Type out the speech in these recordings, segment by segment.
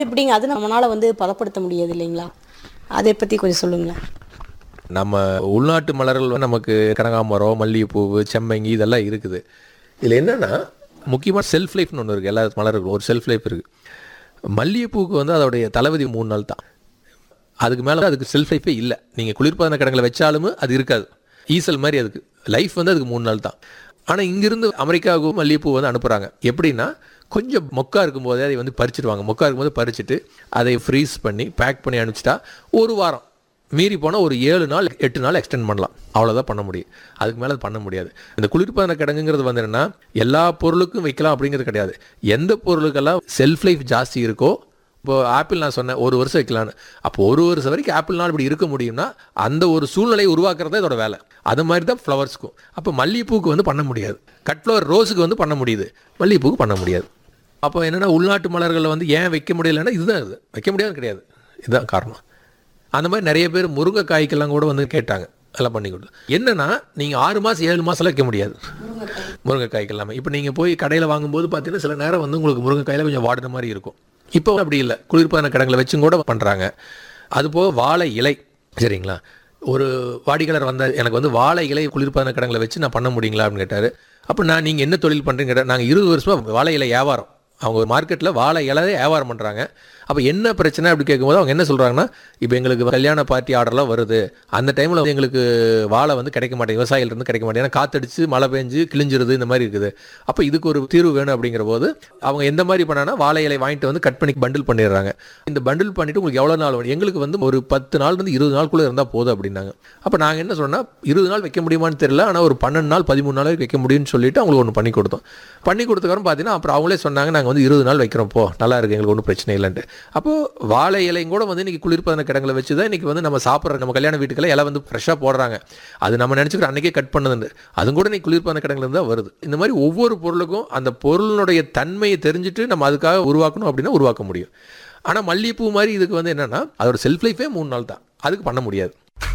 எப்படிங்க அது நம்மளால வந்து பதப்படுத்த முடியாது இல்லைங்களா அதை பற்றி கொஞ்சம் சொல்லுங்களேன் நம்ம உள்நாட்டு மலர்கள் வந்து நமக்கு கனகாமரம் மல்லிகைப்பூவு செம்மங்கி இதெல்லாம் இருக்குது இதில் என்னென்னா முக்கியமாக செல்ஃப் லைஃப்னு ஒன்று இருக்குது எல்லா மலர்களும் ஒரு செல்ஃப் லைஃப் இருக்குது மல்லிகைப்பூவுக்கு வந்து அதோடைய தளபதி மூணு நாள் தான் அதுக்கு மேலே அதுக்கு செல்ஃப் லைஃபே இல்லை நீங்கள் குளிர்பதன கிடங்களை வச்சாலும் அது இருக்காது ஈசல் மாதிரி அதுக்கு லைஃப் வந்து அதுக்கு மூணு நாள் தான் ஆனால் இங்கிருந்து அமெரிக்காவுக்கு மல்லிகைப்பூ வந்து அனுப்புகிறாங்க எப்படின்னா கொஞ்சம் மொக்கா இருக்கும்போதே அதை வந்து பறிச்சிடுவாங்க மொக்கா இருக்கும்போது பறிச்சுட்டு அதை ஃப்ரீஸ் பண்ணி பேக் பண்ணி அனுப்பிச்சிட்டா ஒரு வாரம் மீறி போனால் ஒரு ஏழு நாள் எட்டு நாள் எக்ஸ்டெண்ட் பண்ணலாம் அவ்வளோதான் பண்ண முடியும் அதுக்கு மேலே பண்ண முடியாது இந்த குளிர்பதன கிடங்குங்கிறது வந்து என்னன்னா எல்லா பொருளுக்கும் வைக்கலாம் அப்படிங்கிறது கிடையாது எந்த பொருளுக்கெல்லாம் செல்ஃப் லைஃப் ஜாஸ்தி இருக்கோ இப்போ ஆப்பிள் நான் சொன்னேன் ஒரு வருஷம் வைக்கலான்னு அப்போ ஒரு வருஷம் வரைக்கும் ஆப்பிள் நாள் இப்படி இருக்க முடியும்னா அந்த ஒரு சூழ்நிலையை உருவாக்குறது இதோட வேலை அது மாதிரி தான் ஃப்ளவர்ஸ்க்கும் அப்போ மல்லிகைப்பூக்கு வந்து பண்ண முடியாது கட் ஃப்ளவர் ரோஸுக்கு வந்து பண்ண முடியுது மல்லிகைப்பூக்கு பண்ண முடியாது அப்போ என்னென்னா உள்நாட்டு மலர்களை வந்து ஏன் வைக்க முடியலைன்னா இதுதான் இது வைக்க முடியாது கிடையாது இதுதான் காரணம் அந்த மாதிரி நிறைய பேர் முருங்கைக்காய்க்கெல்லாம் கூட வந்து கேட்டாங்க எல்லாம் பண்ணி கொடுத்து என்னன்னா நீங்கள் ஆறு மாதம் ஏழு மாதம்லாம் வைக்க முடியாது முருங்கைக்காய்க்கு எல்லாமே இப்போ நீங்கள் போய் கடையில் வாங்கும்போது பார்த்தீங்கன்னா சில நேரம் வந்து உங்களுக்கு முருங்கைக்காயில் கொஞ்சம் வாடின மாதிரி இருக்கும் இப்போ அப்படி இல்லை குளிர்பதன கிடங்களை வச்சும் கூட பண்ணுறாங்க அது போக வாழை இலை சரிங்களா ஒரு வாடிக்கையாளர் வந்த எனக்கு வந்து வாழை இலை குளிர்பதன கிடங்களை வச்சு நான் பண்ண முடியுங்களா அப்படின்னு கேட்டார் அப்போ நான் நீங்கள் என்ன தொழில் பண்ணுறீங்க நாங்கள் இருபது வருஷமாக வாழை இலை வியாபாரம் அவங்க மார்க்கெட்டில் வாழை இலை வியாபாரம் பண்ணுறாங்க அப்போ என்ன பிரச்சனை அப்படி கேட்கும்போது அவங்க என்ன சொல்கிறாங்கன்னா இப்போ எங்களுக்கு கல்யாண பார்ட்டி ஆர்டர்லாம் வருது அந்த டைமில் எங்களுக்கு வாழை வந்து கிடைக்க மாட்டேங்குது விவசாயிலிருந்து கிடைக்க மாட்டேங்குது ஏன்னா காத்தடிச்சு மழை பெஞ்சு கிழிஞ்சிருது இந்த மாதிரி இருக்குது அப்போ இதுக்கு ஒரு தீர்வு வேணும் அப்படிங்கிற போது அவங்க எந்த மாதிரி பண்ணாங்கன்னா வாழை இலை வாங்கிட்டு வந்து கட் பண்ணி பண்டில் பண்ணிடுறாங்க இந்த பண்டில் பண்ணிவிட்டு உங்களுக்கு எவ்வளோ நாள் வேணும் எங்களுக்கு வந்து ஒரு பத்து நாள் வந்து இருபது நாளுக்குள்ளே இருந்தால் போதும் அப்படின்னாங்க அப்போ நாங்கள் என்ன சொன்னால் இருபது நாள் வைக்க முடியுமான்னு தெரியல ஆனால் ஒரு பன்னெண்டு நாள் பதிமூணு நாள் வரைக்கும் வைக்க முடியும்னு சொல்லிட்டு அவங்களுக்கு ஒன்று பண்ணி கொடுத்தோம் பண்ணி கொடுத்தக்கப்புறம் பார்த்தீங்கன்னா அப்புறம் அவங்களே சொன்னாங்க நாங்கள் வந்து இருபது நாள் வைக்கிறோம் போ நல்லா இருக்கு எங்களுக்கு ஒன்றும் பிரச்சனை இல்லைன்ட்டு அப்போது வாழை இலையும் கூட வந்து இன்றைக்கி குளிர்பதன கிடங்களை வச்சு தான் இன்றைக்கி வந்து நம்ம சாப்பிட்ற நம்ம கல்யாண வீட்டுக்கெல்லாம் இலை வந்து ஃப்ரெஷ்ஷாக போடுறாங்க அது நம்ம நினச்சிக்கிறோம் அன்றைக்கே கட் பண்ணதுண்டு அதுவும் கூட இன்னைக்கு குளிர்பதன கிடங்குல தான் வருது இந்த மாதிரி ஒவ்வொரு பொருளுக்கும் அந்த பொருளினுடைய தன்மையை தெரிஞ்சுட்டு நம்ம அதுக்காக உருவாக்கணும் அப்படின்னா உருவாக்க முடியும் ஆனால் மல்லிகைப்பூ மாதிரி இதுக்கு வந்து என்னென்னா அதோட செல்ஃப் லைஃபே மூணு நாள் தான் அதுக்கு பண்ண முடியாது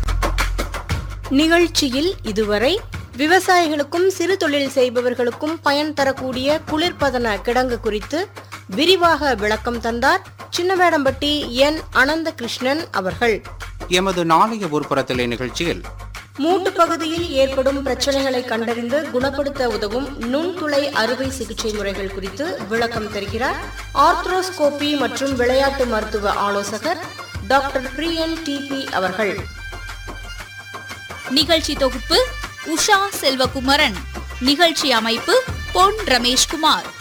நிகழ்ச்சியில் இதுவரை விவசாயிகளுக்கும் சிறு தொழில் செய்பவர்களுக்கும் பயன் தரக்கூடிய குளிர்பதன கிடங்கு குறித்து விரிவாக விளக்கம் தந்தார் சின்னவேடம்பட்டி என் அனந்த கிருஷ்ணன் அவர்கள் எமது நாளைய ஊர்ப்புறத்திலே நிகழ்ச்சியில் மூட்டு பகுதியில் ஏற்படும் பிரச்சனைகளை கண்டறிந்து குணப்படுத்த உதவும் நுண்துளை அறுவை சிகிச்சை முறைகள் குறித்து விளக்கம் தருகிறார் ஆர்த்ரோஸ்கோபி மற்றும் விளையாட்டு மருத்துவ ஆலோசகர் டாக்டர் பிரியன் டிபி அவர்கள் நிகழ்ச்சி தொகுப்பு உஷா செல்வகுமரன் நிகழ்ச்சி அமைப்பு பொன் ரமேஷ்குமார்